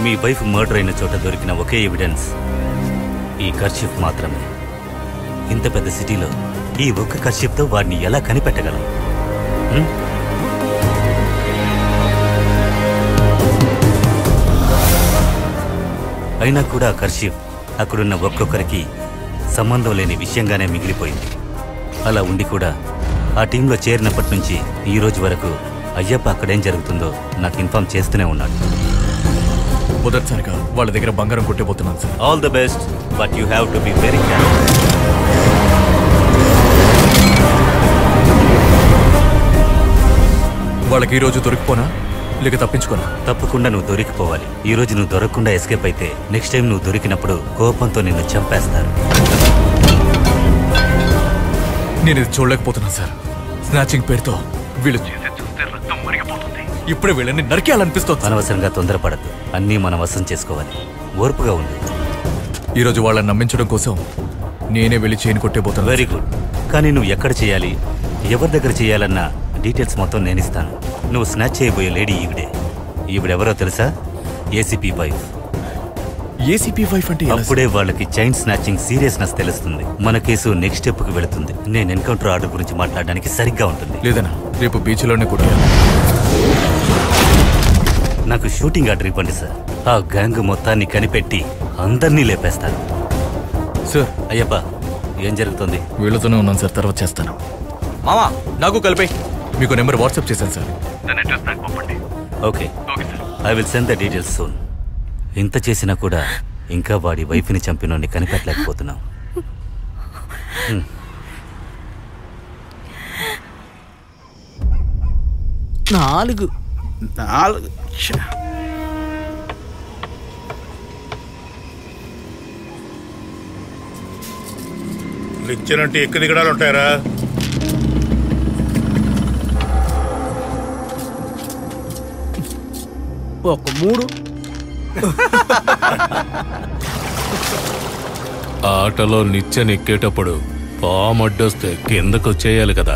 మీ wife murder అయిన చోట దొరికిన ఒకే ఎవిడెన్స్ ఈ కర్షిఫ్ మాత్రమే ఇంత పెద్ద సిటీలో ఈ ఒక్క కర్షిఫ్తో వాడిని ఎలా కనిపెట్టగలం హ్మ్? అయినా కూడా ఆ కర్షిఫ్ అక్కడున్న ఒక్కొక్కరికి సంబంధం లేని విషయంగానే మిగిలిపోయింది అలా ఉండి కూడా ఆ టీంలో చేరినప్పటి నుంచి ఈ రోజు వరకు అయ్యప్ప అక్కడేం జరుగుతుందో నాకు ఇన్ఫార్మ్ చేస్తూనే ఉన్నాడు మొదటిసారిగా వాళ్ళ దగ్గర బంగారం కొట్టిపోతున్నాను sir all the best but you have to be very careful వాళ్ళకి ఈ రోజు దొరికిపోనా లేక తప్పించుకోనా తప్పకుండా నువ్వు దొరికిపోవాలి ఈ రోజు నువ్వు దొరకకుండా ఎస్కేప్ అయితే నెక్స్ట్ టైం నువ్వు దొరికినప్పుడు కోపంతో నిన్ను చంపేస్తారు నేను ఇది చూడలేకపోతున్నాను సార్ స్నాచింగ్ పేరుతో వీళ్ళు చేసే చూస్తే రక్తం మరిగిపోతుంది ఇప్పుడే వీళ్ళని నరికేయాలనిపిస్తుంది అనవసరంగా తొందరపడద్దు అన్నీ మనం వశం చేసుకోవాలి ఓర్పుగా ఉండు ఈ రోజు వాళ్ళని నమ్మించడం కోసం నేనే వెళ్ళి చేయని కొట్టేపోతాను వెరీ గుడ్ కానీ నువ్వు ఎక్కడ చేయాలి ఎవరి దగ్గర చేయాలన్న డీటెయిల్స్ మొత్తం నేను ఇస్తాను నువ్వు స్నాచ్ చేయబోయే లేడీ ఈవిడే ఈవిడెవరో తెలుసా ఏసీపీ వైఫ్ ఏసీపీ వైఫ్ అంటే ఎలా సార్? అప్పుడే వాళ్ళకి చైన్ స్నాచింగ్ సీరియస్నెస్ తెలుస్తుంది మన కేసు నెక్స్ట్ స్టెప్ కి వెళుతుంది నేను ఎన్కౌంటర్ ఆర్డర్ గురించి మాట్లాడడానికి సరిగ్గా ఉంటుంది లేదన్నా రేపు బీచ్లోనే కొట్టాను నాకు షూటింగ్ ఆర్డర్ ఇవ్వండి సార్ ఆ గ్యాంగ్ మొత్తాన్ని కనిపెట్టి అందరినీ లేపేస్తాను సార్ అయ్యప్ప ఏం జరుగుతుంది వీళ్ళతోనే ఉన్నాను సార్ తర్వాత చేస్తాను మామా నాకు కలిపే మీకు నెంబర్ వాట్సాప్ చేశాను sir okay I will send the details soon ఇంత చేసినా కూడా ఇంకా వాడి వైఫ్ని చంపినోడిని కనిపెట్టలేకపోతున్నాం హ్మ్. నాలుగు నాలుగు ఛ. ఇచ్చినట్టు ఎక్కువ దిగడాలు ఉంటాయరా ఒక మూడు ఆటలో నిచ్చెన ఎక్కేటప్పుడు పామడ్డొస్తే కిందకు వచ్చేయాలి కదా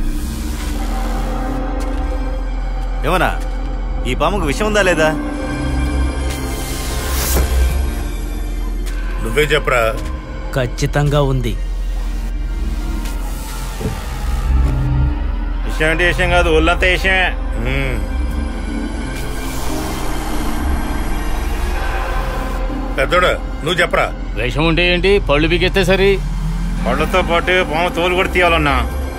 ఏమన్నా ఈ పాముకు విషయం ఉందా లేదా నువ్వే చెప్పరా ఖచ్చితంగా ఉంది విషయం అంటే విషయం కాదు ఒళ్ళంతా విషయమే పెద్దోడు నువ్వు చెప్పరా విషం ఉంటే ఏంటి పళ్ళు బిగెత్తే సరి పళ్ళతో పాటు పాము తోలు కూడా తీయాలన్నా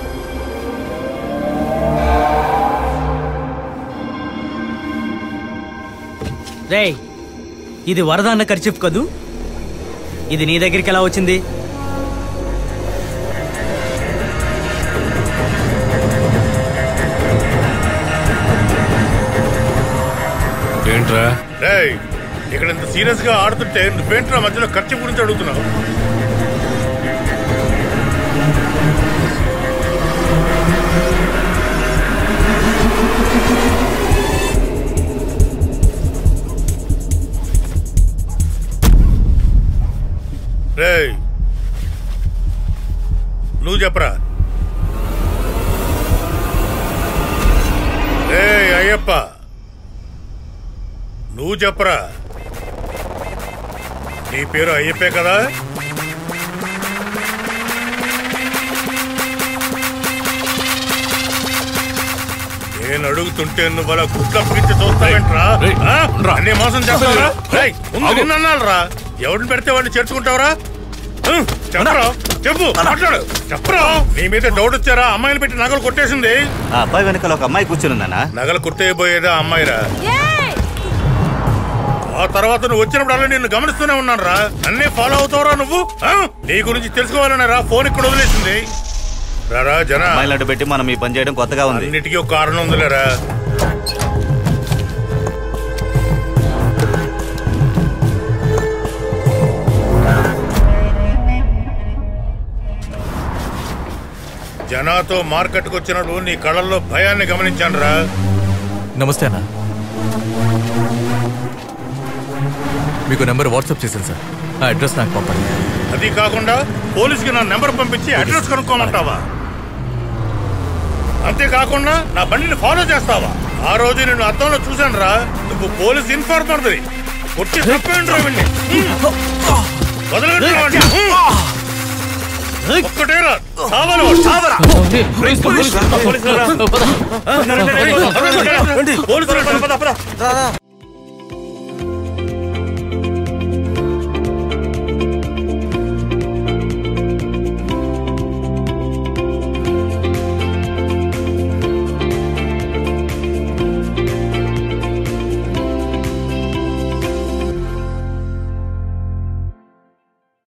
రేయ్ ఇది వరద అన్న ఖర్చు కదూ ఇది నీ దగ్గరికి ఎలా వచ్చింది ఏంట్రా రేయ్ ఇక్కడ ఇంత సీరియస్ గా ఆడుతుంటే నువ్వేంట్రా మధ్యలో ఖర్చు గురించి అడుగుతున్నావు రేయ్ నువ్వు చెప్పరా రేయ్ అయ్యప్ప నువ్వు చెప్పరా నీ పేరు అయ్యప్పే కదా నేను అడుగుతుంటే నువ్వు అలా గుట్లప్పగించి చూస్తావేంట్రా రేయ్, ఆ? రా. అన్నీ మోసం చేస్తావరా రేయ్, ముందు ఆగు. నిన్నన్నారా ఎవరిని పెడితే వాడిని చేర్చుకుంటావరా ఆ, చెప్పరా చెప్పు మాట్లాడు చెప్పరా నీ మీద డౌట్ వచ్చారా అమ్మాయిని పెట్టి నగలు కొట్టేసింది ఆ అబ్బాయి వెనకాల ఒక అమ్మాయి కూర్చుని ఉందన్నా నగలు కొట్టేయబోయేదా అమ్మాయిరా ఆ తర్వాత నువ్వు వచ్చినప్పుడు నిన్ను గమనిస్తూనే ఉన్నాను రా అన్నీ ఫాలో అవుతావురా నువ్వు ఆ? నీ గురించి తెలుసుకోవాలనే రా ఫోన్ ఇక్కడ వదిలేసింది రారా జన అమ్మాయిలు అడ్డు పెట్టి మనం ఈ పని చేయడం కొత్తగా ఉంది అన్నిటికీ ఒక కారణం ఉందిలేరా జనాతో మార్కెట్కి వచ్చినప్పుడు నీ కళ్ళల్లో భయాన్ని గమనించాను రా నమస్తే అన్న మీకు నెంబర్ వాట్సాప్ చేశాను సార్ ఆ అడ్రస్ నాకు పంపండి అది కాకుండా పోలీసుకి నా నెంబర్ పంపించి అడ్రస్ కనుక్కోమంటావా అంతేకాకుండా నా బండిని ఫాలో చేస్తావా ఆ రోజు నేను అద్దంలో చూశాను రా నువ్వు పోలీస్ ఇన్ఫార్మర్ది కొట్టి తప్పేయండి రా వీడిని. వదలండి రా వాడిని. ఒక్కటే రా సావాలి వాడు. సావరా. పోలీసులు రా. పోలీసులు రా. పోలీసులు రా.